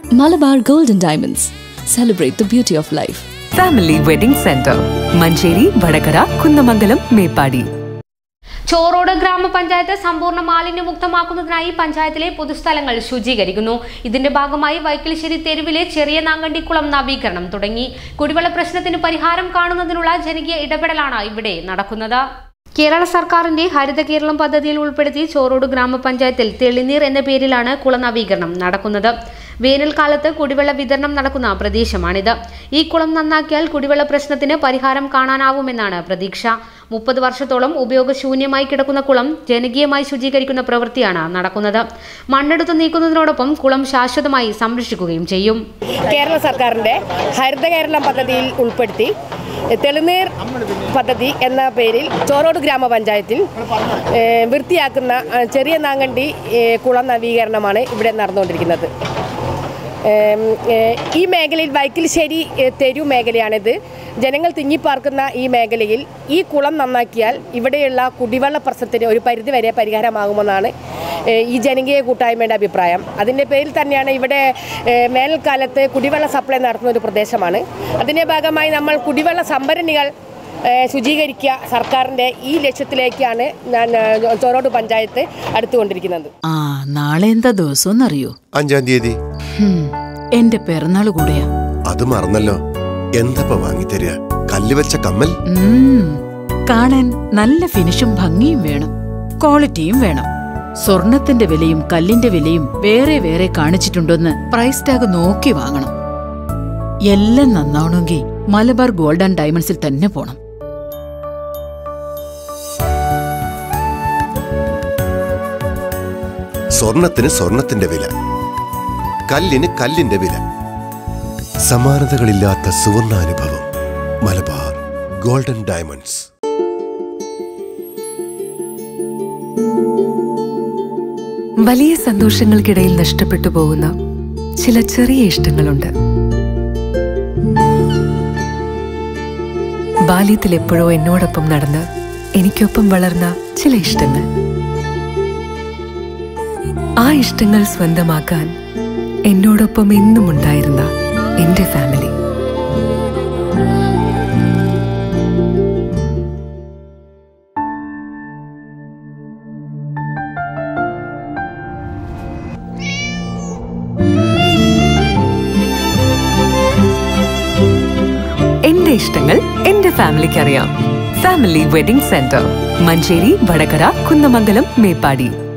Malabar Gold and Diamonds. Celebrate the beauty of life. Family wedding centre Manjeri Vadakara Kunnamangalam Meppadi Chorode ഗ്രാമപഞ്ചായത്ത് സമ്പൂർണ്ണ മാലിന്യമുക്തമാക്കുന്നതിനായി പഞ്ചായത്തിലെ പൊതുസ്ഥലങ്ങൾ ശുചീകരിക്കുന്നു ഇതിന്റെ ഭാഗമായി വൈക്കിളിശ്ശേരി തെരുവിലെ ചെറിയ നാങ്കണ്ടിക്കുളം നവീകരണം തുടങ്ങി കുടിവെള്ള പ്രശ്നത്തിന് പരിഹാരം കാണുന്നതിനുള്ള ജനകീയ ഇടപെടലാണ് ഇവിടെ നടക്കുന്നത് കേരള സർക്കാരിന്റെ ഹരിത കേരളം പദ്ധതിയിൽ ഉൾപ്പെടുത്തി ചോറോട് ഗ്രാമപഞ്ചായത്തിൽ തെളിനീർ എന്ന പേരിലാണ് കുള നവീകരണം നടക്കുന്നത് വേനൽക്കാലത്ത് കുടിവെള്ള വിതരണം നടക്കുന്ന പ്രദേശമാണിത് ഈ കുളം നന്നാക്കിയാൽ കുടിവെള്ള പ്രശ്നത്തിന് പരിഹാരം കാണാനാവുമെന്നാണ് പ്രതീക്ഷ മുപ്പത് വർഷത്തോളം ഉപയോഗശൂന്യമായി കിടക്കുന്ന കുളം ജനകീയമായി ശുചീകരിക്കുന്ന പ്രവൃത്തിയാണ് നടക്കുന്നത് മണ്ണെടുത്ത് നീക്കുന്നതിനോടൊപ്പം കുളം ശാശ്വതമായി സംരക്ഷിക്കുകയും ചെയ്യും കേരള സർക്കാരിൻ്റെ ഹരിത കേരളം പദ്ധതിയിൽ ഉൾപ്പെടുത്തി തെളിനീർ പദ്ധതി എന്ന പേരിൽ ചോറോട് ഗ്രാമപഞ്ചായത്തിൽ ഏഹ്, വൃത്തിയാക്കുന്ന ആ, ചെറിയ നാങ്കണ്ടി ഏഹ്, കുളം നവീകരണമാണ് ഇവിടെ നടന്നുകൊണ്ടിരിക്കുന്നത് ഏം, ഏഹ്, ഈ മേഖലയിൽ വൈക്കിൽശ്ശേരി ഏഹ്, തെരു മേഖലയാണിത് ജനങ്ങൾ തിങ്ങിപ്പാർക്കുന്ന ഈ മേഖലയിൽ ഈ കുളം നന്നാക്കിയാൽ ഇവിടെയുള്ള കുടിവെള്ള പ്രശ്നത്തിന് ഒരു പരിധിവരെ പരിഹാരമാകുമെന്നാണ് ഏഹ്, ഈ ജനകീയ കൂട്ടായ്മയുടെ അഭിപ്രായം അതിൻ്റെ പേരിൽ തന്നെയാണ് ഇവിടെ ഏഹ്, വേനൽക്കാലത്ത് കുടിവെള്ള സപ്ലൈ നടത്തുന്ന ഒരു പ്രദേശമാണ് അതിൻ്റെ ഭാഗമായി നമ്മൾ കുടിവെള്ള സംഭരണികൾ ഏഹ്, ശുചീകരിക്കുക സർക്കാരിൻ്റെ ഈ ലക്ഷ്യത്തിലേക്കാണ് ഞാൻ ഏഹ്, ചോറോട് പഞ്ചായത്ത് അടുത്തുകൊണ്ടിരിക്കുന്നത് ആ നാളെ എന്താ ദിവസമെന്നറിയോ അഞ്ചാം തീയതി ഹും, എന്റെ പിറന്നാള് കൂടെയാ അത് മറന്നല്ലോ എന്തപ്പ വാങ്ങിത്തരിക കല്ല് വെച്ച കമ്മൽ ഉം, കാണാൻ നല്ല ഫിനിഷും ഭംഗിയും വേണം ക്വാളിറ്റിയും വേണം സ്വർണത്തിന്റെ വിലയും കല്ലിന്റെ വിലയും വേറെ വേറെ കാണിച്ചിട്ടുണ്ടോന്ന് പ്രൈസ് ടാഗ് നോക്കി വാങ്ങണം എല്ലാം നന്നാവണമെങ്കിൽ മലബാർ ഗോൾഡ് ആൻഡ് ഡയമണ്ട്സിൽ തന്നെ പോണം സ്വർണത്തിന് സ്വർണത്തിന്റെ വില കല്ലിന് കല്ലിന്റെ വില സമാനതകളില്ലാത്ത സുവർണാനുഭവം മലബാർ ഗോൾഡൻ ഡയമണ്ട്സ് വലിയ സന്തോഷങ്ങൾക്കിടയിൽ നഷ്ടപ്പെട്ടു പോകുന്ന ചില ചെറിയ ഇഷ്ടങ്ങളുണ്ട് ബാല്യത്തിൽ എപ്പോഴോ എന്നോടൊപ്പം നടന്ന് എനിക്കൊപ്പം വളർന്ന ചില ഇഷ്ടങ്ങൾ ആ ഇഷ്ടങ്ങൾ സ്വന്തമാക്കാൻ എന്നോടൊപ്പം എന്നും ഉണ്ടായിരുന്ന എന്റെ ഫാമിലി എന്റെ ഇഷ്ടങ്ങൾ എന്റെ ഫാമിലിക്ക് അറിയാം family wedding centre Manjeri Vadakara Kunnamangalam Meppadi